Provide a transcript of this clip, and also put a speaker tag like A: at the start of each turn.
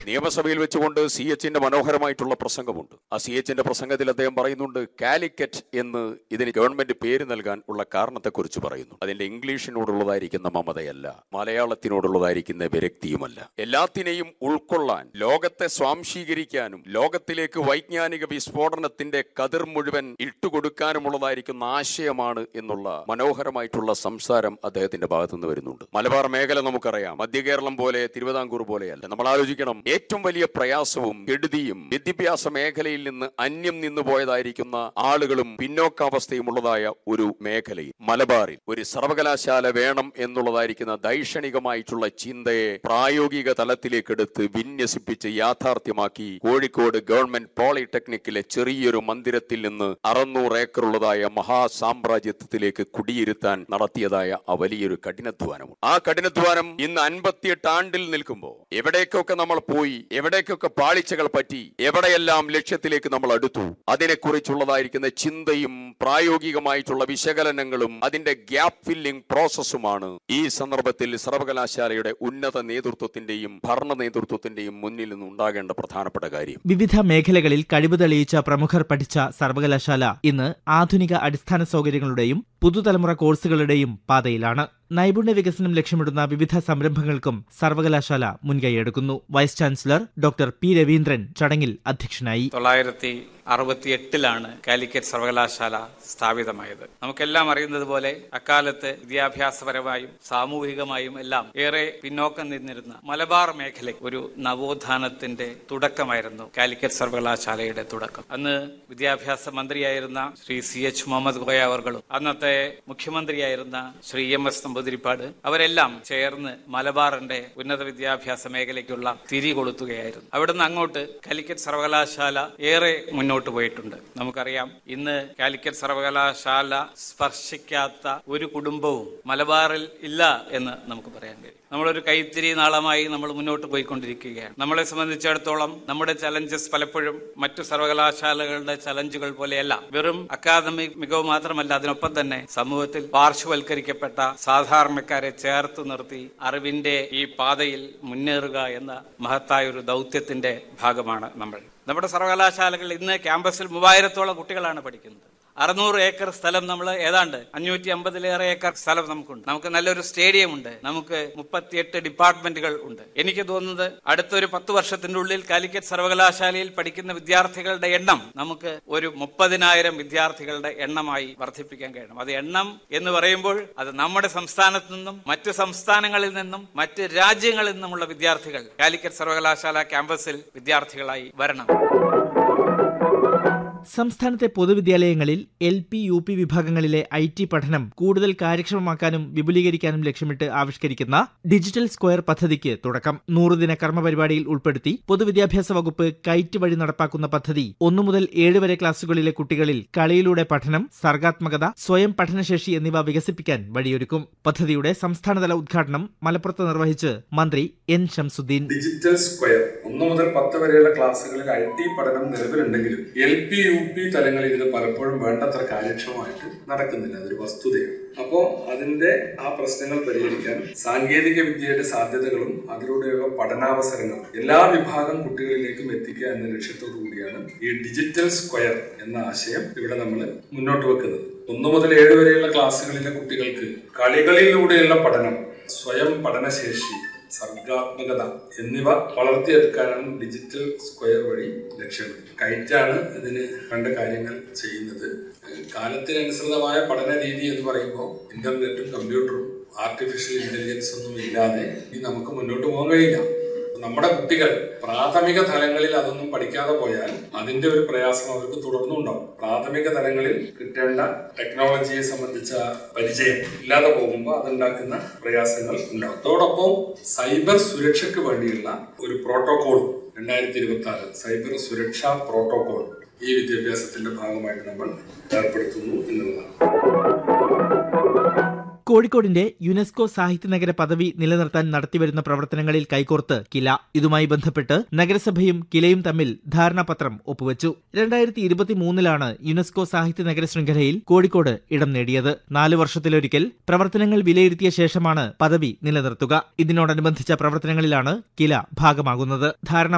A: നിയമസഭയിൽ വെച്ചുകൊണ്ട് സി എച്ചിന്റെ മനോഹരമായിട്ടുള്ള പ്രസംഗമുണ്ട് ആ സി എച്ചിന്റെ പ്രസംഗത്തിൽ അദ്ദേഹം പറയുന്നുണ്ട് കാലിക്കറ്റ് എന്ന് ഇതിന് ഗവൺമെന്റ് പേര് നൽകാൻ ഉള്ള കാരണത്തെക്കുറിച്ച് പറയുന്നു അതിന്റെ ഇംഗ്ലീഷിനോടുള്ളതായിരിക്കുന്ന മമതയല്ല മലയാളത്തിനോടുള്ളതായിരിക്കുന്ന വിരക്തിയുമല്ല എല്ലാത്തിനെയും ഉൾക്കൊള്ളാൻ ലോകത്തെ സ്വാംശീകരിക്കാനും ലോകത്തിലേക്ക് വൈജ്ഞാനിക വിസ്ഫോടനത്തിന്റെ കതിർ മുഴുവൻ ഇട്ടുകൊടുക്കാനുമുള്ളതായിരിക്കുന്ന ആശയമാണ് എന്നുള്ള മനോഹരമായിട്ടുള്ള സംസാരം അദ്ദേഹത്തിന്റെ ഭാഗത്തു നിന്ന് വരുന്നുണ്ട് മലബാർ മേഖല നമുക്കറിയാം മധ്യ കേരളം പോലെ തിരുവിതാംകൂർ പോലെയല്ല നമ്മൾ ആലോചിക്കണം ഏറ്റവും വലിയ പ്രയാസവും കെടുതിയും വിദ്യാഭ്യാസ മേഖലയിൽ നിന്ന് അന്യം നിന്നു പോയതായിരിക്കുന്ന ആളുകളും പിന്നോക്കാവസ്ഥയും ഉള്ളതായ ഒരു മേഖലയിൽ മലബാറിൽ ഒരു സർവകലാശാല വേണം എന്നുള്ളതായിരിക്കുന്ന ദൈക്ഷണികമായിട്ടുള്ള ചിന്തയെ പ്രായോഗിക തലത്തിലേക്ക് എടുത്ത് വിന്യസിപ്പിച്ച് യാഥാർത്ഥ്യമാക്കി കോഴിക്കോട് ഗവൺമെന്റ് പോളിടെക്നിക്കിലെ ചെറിയൊരു മന്ദിരത്തിൽ നിന്ന് അറുന്നൂറ് ഏക്കറുള്ളതായ മഹാസാമ്രാജ്യത്വത്തിലേക്ക് കുടിയിരുത്താൻ നടത്തിയതായ ആ വലിയൊരു കഠിനാധ്വാനമുണ്ട് ആ കഠിനാധ്വാനം ഇന്ന് അൻപത്തിയെട്ട് ആണ്ടിൽ നിൽക്കുമ്പോൾ എവിടേക്കൊക്കെ നമ്മൾ പോയി എവിടേക്കൊക്കെ പാളിച്ചകൾ പറ്റി എവിടെയെല്ലാം ലക്ഷ്യത്തിലേക്ക് നമ്മൾ അടുത്തു അതിനെക്കുറിച്ചുള്ളതായിരിക്കുന്ന ചിന്തയും പ്രായോഗികമായിട്ടുള്ള വിശകലനങ്ങളും അതിന്റെ ഗ്യാപ്പ് ഫില്ലിംഗ് പ്രോസസ്സുമാണ് ഈ സന്ദർഭത്തിൽ സർവകലാശാലയുടെ ഉന്നത നേതൃത്വത്തിന്റെയും ഭരണ നേതൃത്വത്തിന്റെയും മുന്നിൽ നിന്ന് ഉണ്ടാകേണ്ട പ്രധാനപ്പെട്ട കാര്യം
B: വിവിധ മേഖലകളിൽ കഴിവ് തെളിയിച്ച പ്രമുഖർ പഠിച്ച സർവകലാശാല ഇന്ന് ആധുനിക അടിസ്ഥാന സൗകര്യങ്ങളുടെയും പുതുതലമുറ കോഴ്സുകളുടെയും പാതയിലാണ് നൈപുണ്യ വികസനം ലക്ഷ്യമിടുന്ന വിവിധ സംരംഭങ്ങൾക്കും സർവകലാശാല മുൻകൈയെടുക്കുന്നു vice chancellor doctor P Raveendran ചടങ്ങിൽ അധ്യക്ഷനായി
C: തൊള്ളായിരത്തി അറുപത്തിയെട്ടിലാണ് കാലിക്കറ്റ് സർവകലാശാല സ്ഥാപിതമായത് നമുക്കെല്ലാം അറിയുന്നത് പോലെ അക്കാലത്ത് വിദ്യാഭ്യാസപരമായും സാമൂഹികമായും എല്ലാം ഏറെ പിന്നോക്കം നിന്നിരുന്ന മലബാർ മേഖല ഒരു നവോത്ഥാനത്തിന്റെ തുടക്കമായിരുന്നു കാലിക്കറ്റ് സർവകലാശാലയുടെ തുടക്കം അന്ന് വിദ്യാഭ്യാസ മന്ത്രിയായിരുന്ന ശ്രീ സി എച്ച് മുഹമ്മദ് കോയ അവർകളും അന്നത്തെ മുഖ്യമന്ത്രിയായിരുന്ന ശ്രീ എം എസ് നമ്പൂതിരിപ്പാട് അവരെല്ലാം ചേർന്ന് മലബാറിന്റെ ഉന്നത വിദ്യാഭ്യാസ മേഖലയ്ക്കുള്ള തിരി കൊളുത്തുകയായിരുന്നു അവിടുന്ന് അങ്ങോട്ട് കാലിക്കറ്റ് സർവകലാശാല ഏറെ മുന്നോട്ട് പോയിട്ടുണ്ട് നമുക്കറിയാം ഇന്ന് കാലിക്കറ്റ് സർവകലാശാല സ്പർശിക്കാത്ത ഒരു കുടുംബവും മലബാറിൽ ഇല്ല എന്ന് നമുക്ക് പറയാൻ കഴിയും നമ്മളൊരു കൈത്തിരി നാളമായി നമ്മൾ മുന്നോട്ട് പോയിക്കൊണ്ടിരിക്കുകയാണ് നമ്മളെ സംബന്ധിച്ചിടത്തോളം നമ്മുടെ ചലഞ്ചസ് പലപ്പോഴും മറ്റു സർവകലാശാലകളുടെ ചലഞ്ചുകൾ പോലെയല്ല വെറും അക്കാദമിക് മികവ് മാത്രമല്ല അതിനൊപ്പം തന്നെ സമൂഹത്തിൽ പാർശ്വവൽക്കരിക്കപ്പെട്ട സാധാരണക്കാരെ ചേർത്ത് നിർത്തി അറിവിന്റെ ഈ പാതയിൽ മുന്നേറുക എന്ന മഹത്തായ ഒരു ദൗത്യത്തിന്റെ ഭാഗമാണ് നമ്മൾ നമ്മുടെ സർവകലാശാലകൾ ഇന്ന് ക്യാമ്പസിൽ മൂവായിരത്തോളം കുട്ടികളാണ് പഠിക്കുന്നത് അറുന്നൂറ് ഏക്കർ സ്ഥലം നമ്മൾ ഏതാണ്ട് അഞ്ഞൂറ്റി അമ്പതിലേറെ ഏക്കർ സ്ഥലം നമുക്കുണ്ട് നമുക്ക് നല്ലൊരു സ്റ്റേഡിയം ഉണ്ട് നമുക്ക് മുപ്പത്തിയെട്ട് ഡിപ്പാർട്ട്മെന്റുകൾ ഉണ്ട് എനിക്ക് തോന്നുന്നത് അടുത്തൊരു പത്ത് വർഷത്തിന്റെ ഉള്ളിൽ കാലിക്കറ്റ് സർവകലാശാലയിൽ പഠിക്കുന്ന വിദ്യാർത്ഥികളുടെ എണ്ണം നമുക്ക് ഒരു മുപ്പതിനായിരം വിദ്യാർത്ഥികളുടെ എണ്ണമായി വർദ്ധിപ്പിക്കാൻ കഴിയണം അത് എണ്ണം എന്ന് പറയുമ്പോൾ അത് നമ്മുടെ സംസ്ഥാനത്തു നിന്നും മറ്റു സംസ്ഥാനങ്ങളിൽ നിന്നും മറ്റ് രാജ്യങ്ങളിൽ നിന്നുമുള്ള വിദ്യാർത്ഥികൾ കാലിക്കറ്റ് സർവകലാശാല ക്യാമ്പസിൽ വിദ്യാർത്ഥികളായി വരണം
B: സംസ്ഥാനത്തെ പൊതുവിദ്യാലയങ്ങളിൽ എൽ പി യു പി വിഭാഗങ്ങളിലെ ഐ ടി പഠനം കൂടുതൽ കാര്യക്ഷമമാക്കാനും വിപുലീകരിക്കാനും ലക്ഷ്യമിട്ട് ആവിഷ്കരിക്കുന്ന ഡിജിറ്റൽ സ്ക്വയർ പദ്ധതിക്ക് തുടക്കം നൂറുദിന കർമ്മ പരിപാടിയിൽ ഉൾപ്പെടുത്തി പൊതുവിദ്യാഭ്യാസ വകുപ്പ് കൈറ്റ് വഴി നടപ്പാക്കുന്ന പദ്ധതി ഒന്നു മുതൽ ഏഴ് വരെ ക്ലാസുകളിലെ കുട്ടികളിൽ കളിയിലൂടെ പഠനം സർഗാത്മകത സ്വയം പഠനശേഷി എന്നിവ വികസിപ്പിക്കാൻ വഴിയൊരുക്കും പദ്ധതിയുടെ സംസ്ഥാനതല ഉദ്ഘാടനം മലപ്പുറത്ത് നിർവഹിച്ച് മന്ത്രി എൻ ഷംസുദ്ദീൻ
D: ഡിജിറ്റൽ സ്ക്വയർ ഒന്ന് മുതൽ പത്ത് വരെയുള്ള ക്ലാസ്സുകളിൽ ഐ ടി പഠനം നിലവിലുണ്ടെങ്കിലും എൽ പി യു പി തലങ്ങളിൽ ഇത് പലപ്പോഴും വേണ്ടത്ര കാര്യക്ഷമമായിട്ട് നടക്കുന്നില്ല അതൊരു വസ്തുതയാണ് അപ്പോൾ അതിന്റെ ആ പ്രശ്നങ്ങൾ പരിഹരിക്കാൻ സാങ്കേതിക വിദ്യയുടെ സാധ്യതകളും അതിലൂടെയുള്ള പഠനാവസരങ്ങളും എല്ലാ വിഭാഗം കുട്ടികളിലേക്കും എത്തിക്കുക എന്ന ലക്ഷ്യത്തോടു കൂടിയാണ് ഈ ഡിജിറ്റൽ സ്ക്വയർ എന്ന ആശയം ഇവിടെ നമ്മൾ മുന്നോട്ട് വെക്കുന്നത് ഒന്നു മുതൽ ഏഴ് വരെയുള്ള ക്ലാസ്സുകളിലെ കുട്ടികൾക്ക് കളികളിലൂടെയുള്ള പഠനം സ്വയം പഠനശേഷി സർഗാത്മകത എന്നിവ വളർത്തിയെടുക്കാനാണ് ഡിജിറ്റൽ സ്ക്വയർ വഴി ലക്ഷ്യമിടുന്നത് കൈറ്റാണ് ഇതിന് വേണ്ട കാര്യങ്ങൾ ചെയ്യുന്നത് കാലത്തിനനുസൃതമായ പഠന രീതി എന്ന് പറയുമ്പോൾ ഇന്റർനെറ്റും കമ്പ്യൂട്ടറും ആർട്ടിഫിഷ്യൽ ഇന്റലിജൻസ് ഒന്നും ഇല്ലാതെ ഇനി നമുക്ക് മുന്നോട്ട് പോകാൻ കഴിയില്ല നമ്മുടെ കുട്ടികൾ പ്രാഥമിക തലങ്ങളിൽ അതൊന്നും പഠിക്കാതെ പോയാൽ അതിന്റെ ഒരു പ്രയാസം അവർക്ക് തുടർന്നുണ്ടാവും പ്രാഥമിക തലങ്ങളിൽ കിട്ടേണ്ട ടെക്നോളജിയെ സംബന്ധിച്ച പരിചയം ഇല്ലാതെ പോകുമ്പോൾ അതുണ്ടാക്കുന്ന പ്രയാസങ്ങൾ ഉണ്ടാവും അതോടൊപ്പം സൈബർ സുരക്ഷയ്ക്ക് വേണ്ടിയുള്ള ഒരു പ്രോട്ടോകോൾ രണ്ടായിരത്തി ഇരുപത്തി ആറ് സൈബർ സുരക്ഷാ പ്രോട്ടോകോൾ ഈ വിദ്യാഭ്യാസത്തിന്റെ ഭാഗമായിട്ട് നമ്മൾ ഏർപ്പെടുത്തുന്നു എന്നുള്ളതാണ്
B: കോഴിക്കോടിന്റെ യുനെസ്കോ സാഹിത്യ നഗര പദവി നിലനിർത്താൻ നടത്തിവരുന്ന പ്രവർത്തനങ്ങളിൽ കൈകോർത്ത് കില ഇതുമായി ബന്ധപ്പെട്ട് നഗരസഭയും കിലയും തമ്മിൽ ധാരണാപത്രം ഒപ്പുവച്ചു രണ്ടായിരത്തി ഇരുപത്തിമൂന്നിലാണ് യുനെസ്കോ സാഹിത്യ നഗര ശൃംഖലയിൽ കോഴിക്കോട് ഇടം നേടിയത് നാലു വർഷത്തിലൊരിക്കൽ പ്രവർത്തനങ്ങൾ വിലയിരുത്തിയ ശേഷമാണ് പദവി നിലനിർത്തുക ഇതിനോടനുബന്ധിച്ച പ്രവർത്തനങ്ങളിലാണ് കില ഭാഗമാകുന്നത് ധാരണ